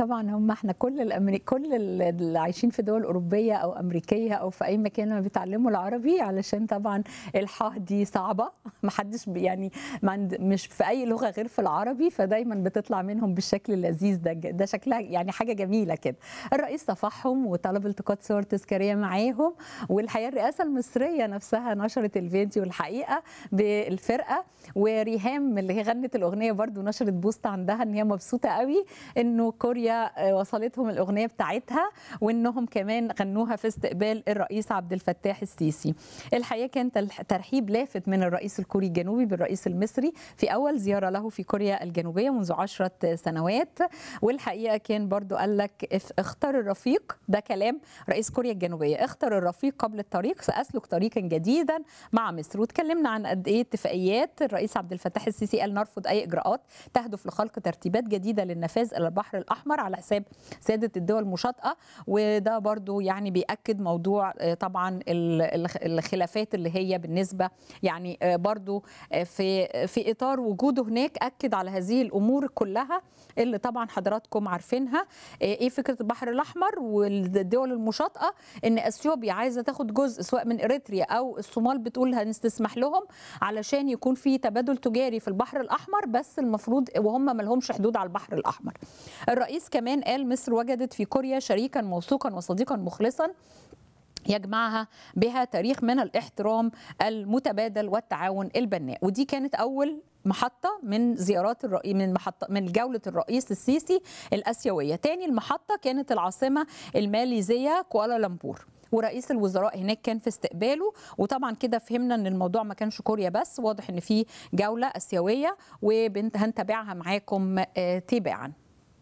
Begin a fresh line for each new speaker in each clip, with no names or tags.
طبعًا هم إحنا كل الأمري كل ال اللي عايشين في دول أوروبية أو أمريكية أو في أي مكان لمّا بيتعلموا العربي علشان طبعًا الحاء دي صعبة ما حدش ب يعني ما عند مش في أي لغة غير في العربي، فدايمًا بتطلع منهم بالشكل اللذيذ ده ج ده شكلها يعني حاجة جميلة كده. الرئيس صافحهم وطلب التقاط صور تذكارية معاهم، والحقيقة الرئاسة المصرية نفسها نشرت الفيديو الحقيقة بالفرقة، وريهام اللي هي غنت الأغنية برضه نشرت بوست عندها إن هي مبسوطة أوي إنه كوريا وصلتهم الأغنية بتاعتها، وإنهم كمان غنوها في استقبال الرئيس عبد الفتاح السيسي. الحقيقة كان تل ترحيب لافت من الرئيس الكوري الجنوبي بالرئيس المصري في أول زيارة له في كوريا الجنوبية منذ 10 سنوات، والحقيقة كان برضه قال لك اف اختر الرفيق ده كلام رئيس كوريا الجنوبية، اختر الرفيق قبل الطريق سأسلك طريقًا جديدًا مع مصر، واتكلمنا عن قد إيه اتفاقيات الرئيس عبد الفتاح السيسي قال نرفض أي إجراءات تهدف لخلق ترتيبات جديدة للنفاذ إلى البحر الأحمر على حساب سادة الدول المشاطئة، وده برضه يعني بيأكد موضوع طبعًا ال الخ الخلافات اللي هي بالنسبة يعني برضه في في إطار وجوده هناك أكد على هذه الأمور كلها اللي طبعًا حضراتكم عارفينها، إيه فكرة البحر الأحمر والدول المشاطئة إن أثيوبيا عايزة تاخد جزء سواء من إريتريا أو الصومال بتقول هنستسمح لهم علشان يكون في تبادل تجاري في البحر الأحمر، بس المفروض وهم ما لهمش حدود على البحر الأحمر. الرئيس كمان قال مصر وجدت في كوريا شريكًا موثوقًا وصديقًا مخلصًا يجمعها بها تاريخ من الاحترام المتبادل والتعاون البناء، ودي كانت أول محطة من زيارات الرئي من محطة من جولة الرئيس السيسي الآسيوية، تاني المحطة كانت العاصمة الماليزية كوالالمبور. ورئيس الوزراء هناك كان في استقباله وطبعا كده فهمنا ان الموضوع ما كانش كوريا بس واضح ان في جوله اسيويه وهنتابعها معاكم تباعا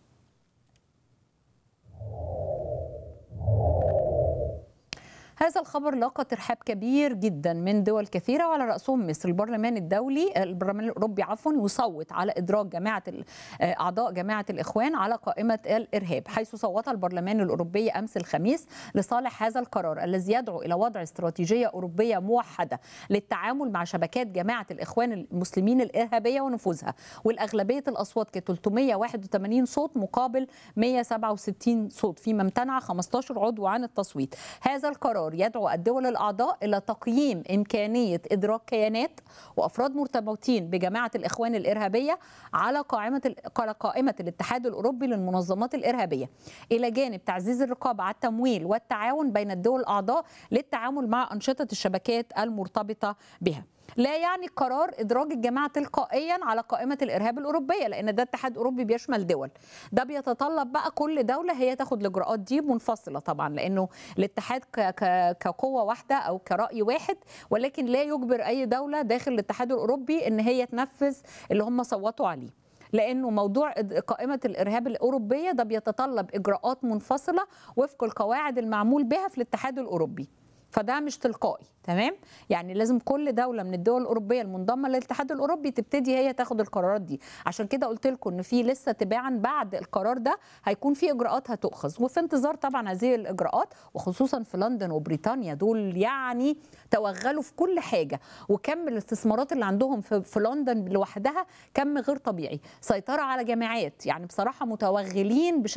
هذا الخبر لاقى ترحاب كبير جدا من دول كثيره وعلى راسهم مصر، البرلمان الدولي البرلمان الاوروبي عفوا يصوت على ادراج جماعه اعضاء جماعه الاخوان على قائمه الارهاب، حيث صوت البرلمان الاوروبي امس الخميس لصالح هذا القرار الذي يدعو الى وضع استراتيجيه اوروبيه موحده للتعامل مع شبكات جماعه الاخوان المسلمين الارهابيه ونفوذها، والاغلبيه الاصوات كانت 381 صوت مقابل 167 صوت فيما امتنع 15 عضو عن التصويت. هذا القرار يدعو الدول الأعضاء إلى تقييم إمكانية إدراك كيانات وأفراد مرتبطين بجماعة الإخوان الإرهابية على قائمة على قائمة الاتحاد الأوروبي للمنظمات الإرهابية إلى جانب تعزيز الرقابة على التمويل والتعاون بين الدول الأعضاء للتعامل مع أنشطة الشبكات المرتبطة بها. لا يعني قرار ادراج الجماعه تلقائيا على قائمه الارهاب الاوروبيه لان ده اتحاد اوروبي بيشمل دول ده بيتطلب بقى كل دوله هي تاخد الاجراءات دي منفصله طبعا لانه الاتحاد كقوه واحده او كراي واحد ولكن لا يجبر اي دوله داخل الاتحاد الاوروبي ان هي تنفذ اللي هم صوتوا عليه لانه موضوع قائمه الارهاب الاوروبيه ده بيتطلب اجراءات منفصله وفق القواعد المعمول بها في الاتحاد الاوروبي فده مش تلقائي تمام يعني لازم كل دوله من الدول الاوروبيه المنضمه للاتحاد الاوروبي تبتدي هي تاخد القرارات دي عشان كده قلت لكم ان في لسه تباعا بعد القرار ده هيكون في اجراءات هتؤخذ وفي انتظار طبعا هذه الاجراءات وخصوصا في لندن وبريطانيا دول يعني توغلوا في كل حاجه وكم الاستثمارات اللي عندهم في, في لندن لوحدها كم غير طبيعي سيطره على جامعات يعني بصراحه متوغلين بشكل